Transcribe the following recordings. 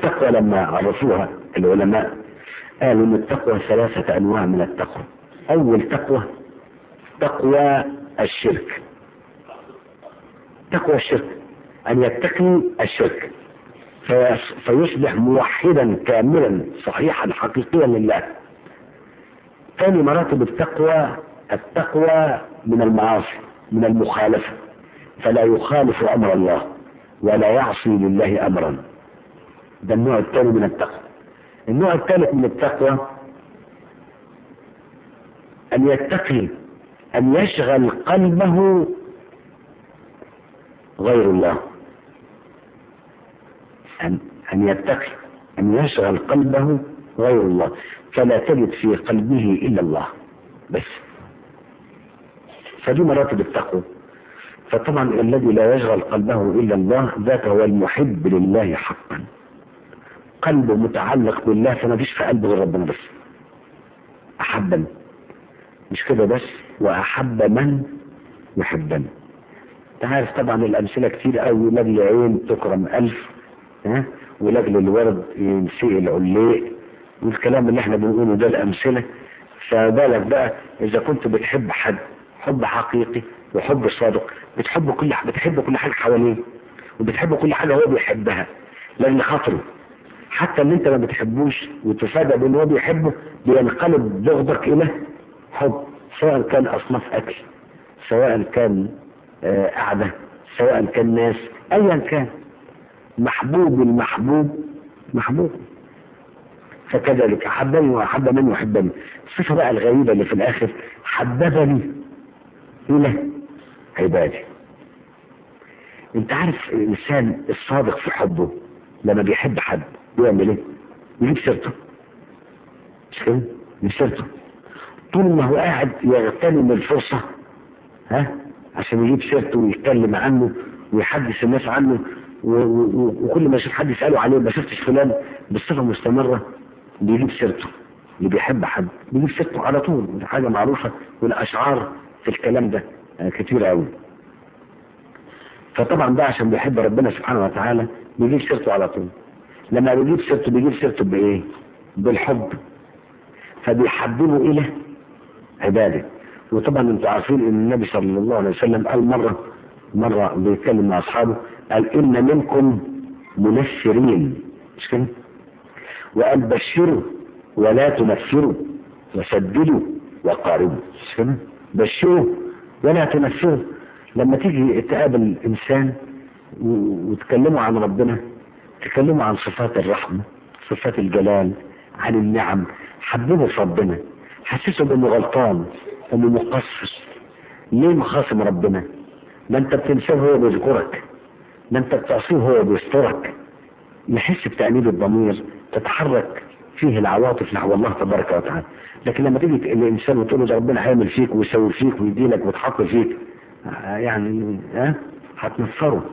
التقوى لما عرفوها العلماء قالوا ان التقوى ثلاثة انواع من التقوى اول تقوى تقوى الشرك تقوى الشرك ان يتقي الشرك فيص- فيصبح موحدا كاملا صحيحا حقيقيا لله ثاني مراتب التقوى التقوى من المعاصي من المخالفة فلا يخالف امر الله ولا يعصي لله امرا ده النوع الثاني من التقوى النوع الثالث من التقوى ان يتقي ان يشغل قلبه غير الله أن, أن يتقي أن يشغل قلبه غير الله فلا تجد في قلبه إلا الله بس فدي مراتب التقوى فطبعا الذي لا يشغل قلبه إلا الله ذاك هو المحب لله حقا قلبه متعلق بالله فما فيش في قلبه غير ربنا بس أحبني مش كده بس وأحب من يحبني انت عارف طبعا الأمثلة كتير قوي لاجل عين تكرم ألف ها ولاجل الورد ينسي العليق والكلام اللي احنا بنقوله ده الأمثلة فبالك بقى إذا كنت بتحب حد حب حقيقي وحب صادق بتحب كل بتحب كل حاجة حواليه وبتحب كل حاجة هو بيحبها لأن خاطره حتى اللي انت ما بتحبوش وتفاجأ بان هو بيحبه بينقلب بغضك الى حب سواء كان اصناف اكل سواء كان آه، قعدة سواء كان ناس ايا كان محبوب المحبوب محبوب فكذلك احبني واحب من يحبني الصفة بقى الغريبة اللي في الاخر حببني الى عبادي انت عارف الانسان الصادق في حبه لما بيحب حد بيعمل ايه يجيب سيرته مش كده يجيب سيرته طول ما هو قاعد يغتنم الفرصة ها عشان يجيب سيرته ويتكلم عنه ويحدث الناس عنه و- و- وكل ما يشوف حد يسأله عليه ما شفتش فلان بصفة مستمرة بيجيب سيرته اللي بيحب حد بيجيب سيرته على طول ودي حاجة معروفة والأشعار في الكلام ده آه، كتير قوي فطبعا ده عشان بيحب ربنا سبحانه وتعالى بيجيب سيرته على طول لما بيجيب سيرته بيجيب سيرته بايه بالحب فبيحببه الى عباده وطبعا انتوا عارفين ان النبي صلى الله عليه وسلم قال مرة مرة بيتكلم مع اصحابه قال ان منكم منفرين مش كده وقال بشروا ولا تنفروا وسددوا وقاربوا مش كده بشروا ولا تنفروا لما تيجي تقابل انسان و- وتكلموا عن ربنا تكلموا عن صفات الرحمة صفات الجلال عن النعم حببوا في ربنا حسسوا بانه غلطان انه مقصر ليه مخاصم ربنا ده انت بتنساه هو بيذكرك ده انت بتعصيه هو بيسترك يحس بتأنيب الضمير تتحرك فيه العواطف نحو الله تبارك وتعالى لكن لما تيجي الانسان وتقول له ده ربنا هيعمل فيك ويسوي فيك ويديلك ويتحط فيك آه، يعني ها هتنفره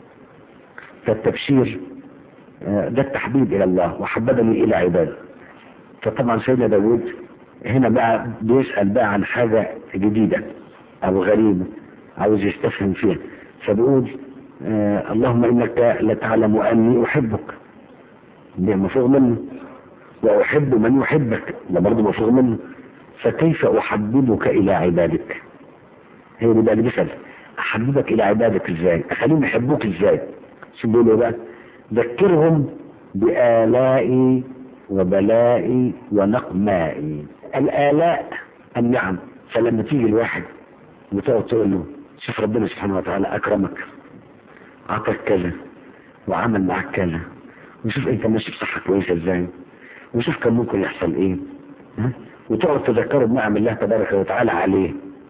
فالتبشير آه، ده التحبيب الى الله وحببني الى عباده فطبعا سيدنا داود هنا بقى بيسأل بقى عن حاجة جديدة او غريبة عاوز يستفهم فيها فبيقول آه اللهم انك لتعلم اني احبك ده مفروغ منه واحب من يحبك ده برضه مفروغ منه فكيف احببك الى عبادك هي دي بقى اللي بيسأل احببك الى عبادك ازاي اخليهم يحبوك ازاي شو بيقولوا بقى ذكرهم بآلائي وبلائي ونقمائي الآلاء النعم فلما تيجي الواحد وتقعد تقول له شوف ربنا سبحانه وتعالى أكرمك أعطاك كذا وعمل معك كذا وشوف انت ماشي بصحة كويسة ازاي وشوف كان ممكن يحصل ايه ها؟ وتقعد تذكره بنعم الله تبارك وتعالى عليه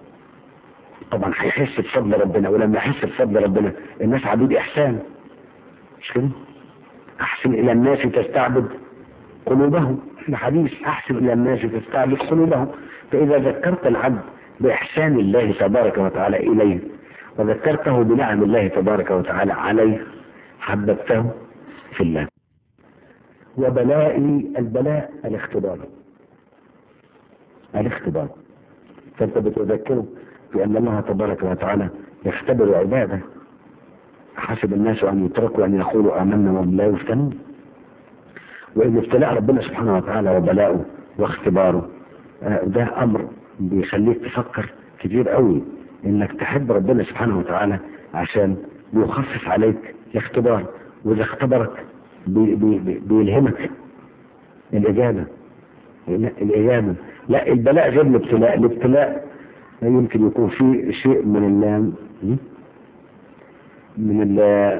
طبعا هيحس بفضل ربنا ولما يحس بفضل ربنا الناس عبيد احسان مش كده احسن الى الناس تستعبد قلوبهم الحديث احسن الى الناس تستعبد قلوبهم فاذا ذكرت العبد باحسان الله تبارك وتعالى اليه وذكرته بنعم الله تبارك وتعالى عليه حببته في الله وبلائي البلاء الاختبار الاختبار فانت بتذكره بان الله تبارك وتعالى يختبر عباده حسب الناس ان يتركوا ان يقولوا امنا وهم لا يفتنون وان ابتلاء ربنا سبحانه وتعالى وبلاؤه واختباره آه، ده امر بيخليك تفكر كتير قوي انك تحب ربنا سبحانه وتعالى عشان بيخفف عليك الاختبار واذا اختبرك بي بي بي بيلهمك الاجابه الاجابه لا البلاء غير الابتلاء الابتلاء يمكن يكون فيه شيء من ال من ال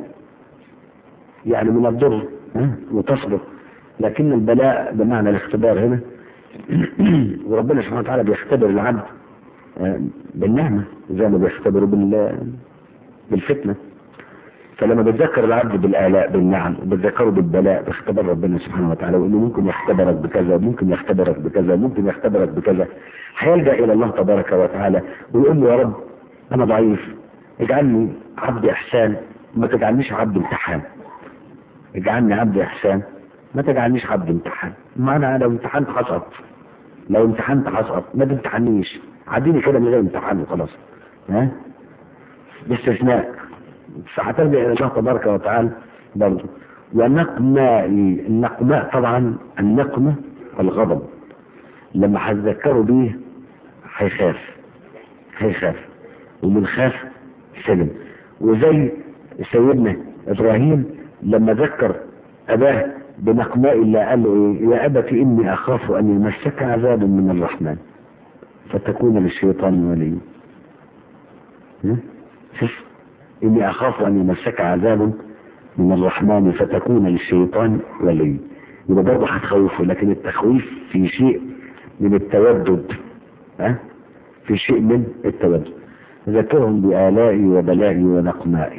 يعني من الضر ها؟ وتصبر لكن البلاء بمعنى الاختبار هنا وربنا سبحانه وتعالى بيختبر العبد آه، بالنعمة زي ما بيختبره بال بالفتنة فلما بتذكر العبد بالآلاء بالنعم وبتذكره بالبلاء باختبار ربنا سبحانه وتعالى وانه ممكن يختبرك بكذا ممكن يختبرك بكذا ممكن يختبرك بكذا هيلجأ الى الله تبارك وتعالى ويقول له يا رب انا ضعيف اجعلني عبد احسان ما تجعلنيش عبد امتحان اجعلني عبد احسان ما تجعلنيش عبد امتحان ما انا لو امتحنت هسقط لو امتحنت هسقط ما تمتحنيش عديني كده من غير امتحان وخلاص ها باستثناء فهترجع الى الله تبارك وتعالى برضه ونقماء النقماء طبعا النقمة الغضب لما هتذكروا بيه هيخاف هيخاف ومن خاف سلم وزي سيدنا ابراهيم لما ذكر اباه بنقماء الله قال له ايه يا ابت اني اخاف ان يمسك عذاب من الرحمن فتكون للشيطان ولي ها؟ شوف إني أخاف أن يمسك عذاب من الرحمن فتكون للشيطان ولي يبقى برضه هتخوفه لكن التخويف في شيء من التودد ها في شيء من التودد ذكرهم بآلائي وبلائي ونقمائي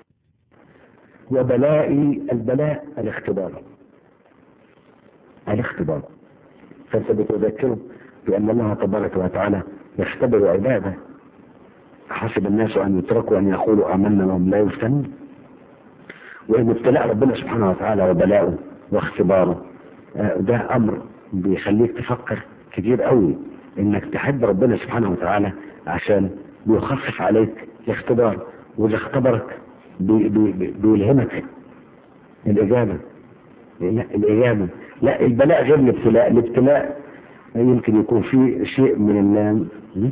وبلائي البلاء الاختبار الاختبار فانت بتذكره بأن الله تبارك وتعالى يختبر عباده حسب الناس أن يتركوا أن يقولوا آمنا وهم لا يفتنون وإن ابتلاء ربنا سبحانه وتعالى وبلاؤه واختباره آه، ده أمر بيخليك تفكر كتير قوي إنك تحب ربنا سبحانه وتعالى عشان بيخفف عليك الاختبار وإذا اختبرك بي بي بي بيلهمك الإجابة لا الإجابة لا البلاء غير الابتلاء الابتلاء يمكن يكون فيه شيء من ال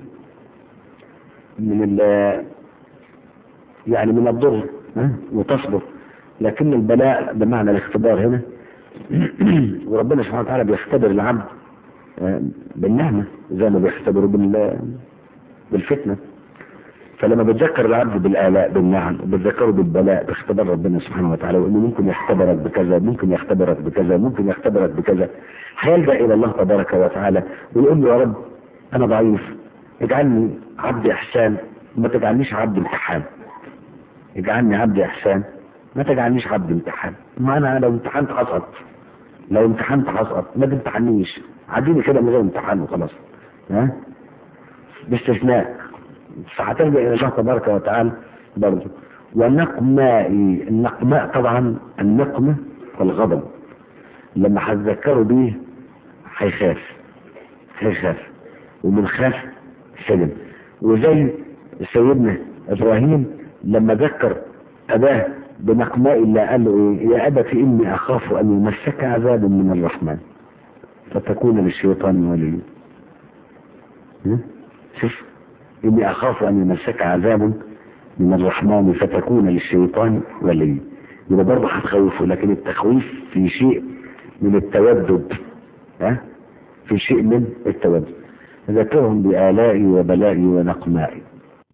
من ال يعني من الضر ها؟ وتصبر لكن البلاء بمعنى الاختبار هنا وربنا سبحانه وتعالى بيختبر العبد آه، بالنعمة زي ما بيختبره بال بالفتنة فلما بتذكر العبد بالآلاء بالنعم وبتذكره بالبلاء باختبار ربنا سبحانه وتعالى وانه ممكن يختبرك بكذا ممكن يختبرك بكذا ممكن يختبرك بكذا هيلجأ الى الله تبارك وتعالى ويقول له يا رب انا ضعيف اجعلني عبد احسان ما تجعلنيش عبد امتحان اجعلني عبد احسان ما تجعلنيش عبد امتحان ما انا لو امتحنت هسقط لو امتحنت هسقط ما تمتحنيش عديني كده من غير امتحان وخلاص ها باستثناء فهترجع الى الله تبارك وتعالى برضه ونقماء النقماء طبعا النقمة والغضب لما هتذكروا بيه هيخاف هيخاف ومن خاف سلم وزي سيدنا ابراهيم لما ذكر اباه بنقماء الله قال له ايه يا ابت اني اخاف ان يمسك عذاب من الرحمن فتكون للشيطان ولي ها؟ شوف اني اخاف ان يمسك عذاب من الرحمن فتكون للشيطان ولي يبقى برضه هتخوفه لكن التخويف في شيء من التودد ها في شيء من التودد ذكرهم بآلائي وبلائي ونقمائي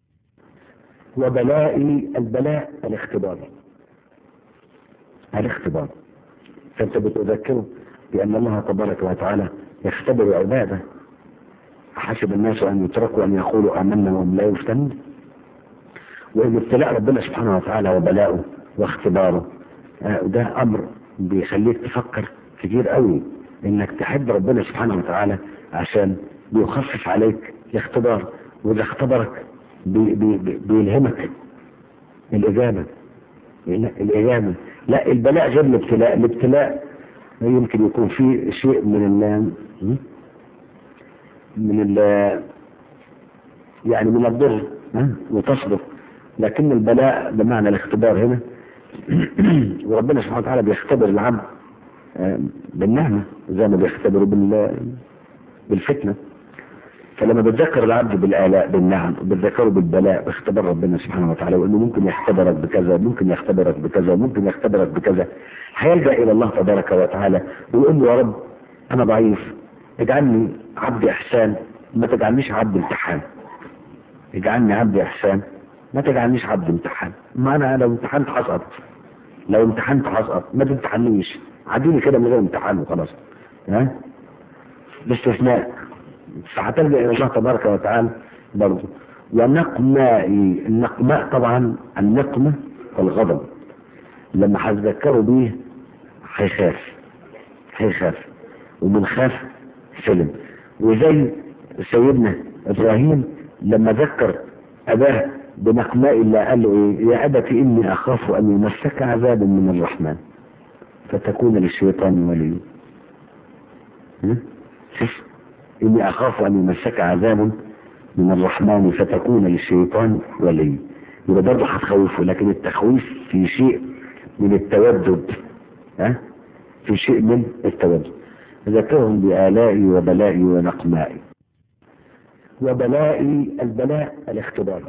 وبلائي البلاء الاختبار الاختبار فانت بتذكره بأن الله تبارك وتعالى يختبر عباده حسب الناس أن يتركوا أن يقولوا آمنا وهم لا يفتنون وإن ابتلاء ربنا سبحانه وتعالى وبلاؤه واختباره آه، ده أمر بيخليك تفكر كتير قوي إنك تحب ربنا سبحانه وتعالى عشان بيخفف عليك الاختبار وإذا اختبرك بي بي بي بيلهمك الإجابة الإجابة لا البلاء غير الابتلاء الابتلاء يمكن يكون فيه شيء من ال من ال يعني من الضر ها؟ وتصبر لكن البلاء بمعنى الاختبار هنا وربنا سبحانه وتعالى بيختبر العبد آه، بالنعمة زي ما بيختبروا بال بالفتنة فلما بتذكر العبد بالآلاء بالنعم بتذكره بالبلاء باختبار ربنا سبحانه وتعالى وانه ممكن يختبرك بكذا ممكن يختبرك بكذا ممكن يختبرك بكذا هيلجأ الى الله تبارك وتعالى ويقول له يا رب انا ضعيف اجعلني عبد احسان ما تجعلنيش عبد امتحان اجعلني عبد احسان ما تجعلنيش عبد امتحان ما انا لو امتحنت هسقط لو امتحنت هسقط ما تمتحنيش عديني كده من غير امتحان وخلاص ها باستثناء فهتلجأ الى الله تبارك وتعالى برضه ونقماء النقماء طبعا النقمة والغضب لما هتذكروا بيه هيخاف هيخاف ومن خاف سلم وزي سيدنا ابراهيم لما ذكر اباه بنقماء الله قال له ايه يا ابت اني اخاف ان يمسك عذاب من الرحمن فتكون للشيطان ولي ها؟ شوف اني اخاف ان يمسك عذاب من الرحمن فتكون للشيطان ولي يبقى برضه هتخوفه لكن التخويف في شيء من التودد ها في شيء من التودد ذكرهم بآلائي وبلائي ونقمائي وبلائي البلاء الاختبار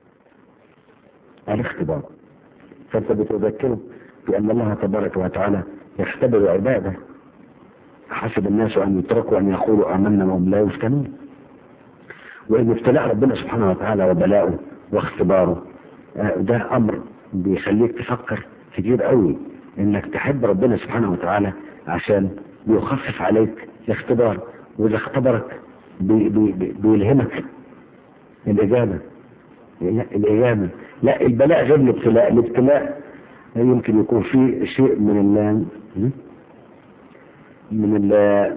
الاختبار فانت بتذكره بأن الله تبارك وتعالى يختبر عباده حسب الناس أن يتركوا أن يقولوا آمنا وهم لا يفتنون وإن ابتلاء ربنا سبحانه وتعالى وبلاؤه واختباره آه، ده أمر بيخليك تفكر كتير قوي إنك تحب ربنا سبحانه وتعالى عشان بيخفف عليك الاختبار وإذا اختبرك بي بي بي بيلهمك الإجابة الإجابة لا البلاء غير الابتلاء الابتلاء يمكن يكون فيه شيء من ال من ال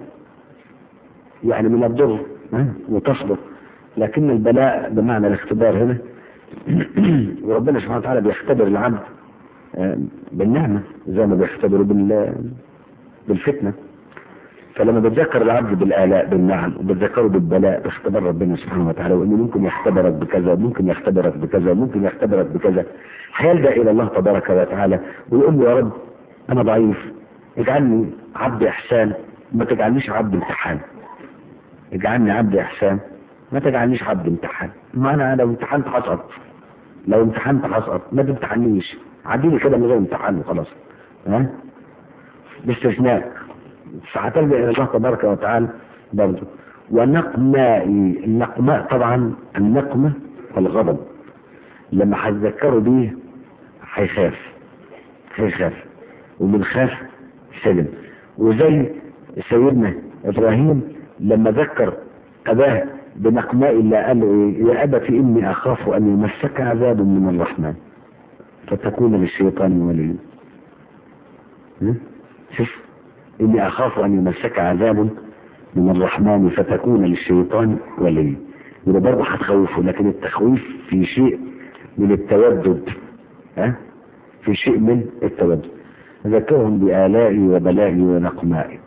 يعني من الضر ها؟ وتصبر لكن البلاء بمعنى الاختبار هنا وربنا سبحانه وتعالى بيختبر العبد آه، بالنعمة زي ما بيختبره بال بالفتنة فلما بتذكر العبد بالآلاء بالنعم وبتذكره بالبلاء باختبار ربنا سبحانه وتعالى وانه ممكن يختبرك بكذا ممكن يختبرك بكذا ممكن يختبرك بكذا هيلجأ الى الله تبارك وتعالى ويقول له يا رب انا ضعيف اجعلني عبد احسان ما تجعلنيش عبد امتحان اجعلني عبد احسان ما تجعلنيش عبد امتحان ما انا لو امتحنت هسقط لو امتحنت هسقط ما تمتحنيش عديني كده من غير امتحان وخلاص ها باستثناء فهتلجأ الى الله تبارك وتعالى برضه ونقماء النقماء طبعا النقمة والغضب لما هتذكروا بيه هيخاف هيخاف ومن خاف سلم وزي سيدنا ابراهيم لما ذكر اباه بنقماء الله قال له ايه يا ابت اني اخاف ان يمسك عذاب من الرحمن فتكون للشيطان وليا ها؟ شوف اني اخاف ان يمسك عذاب من الرحمن فتكون للشيطان وليا يبقى برضه هتخوفه لكن التخويف في شيء من التودد ها في شيء من التودد ذكرهم بآلائي وبلائي ونقمائي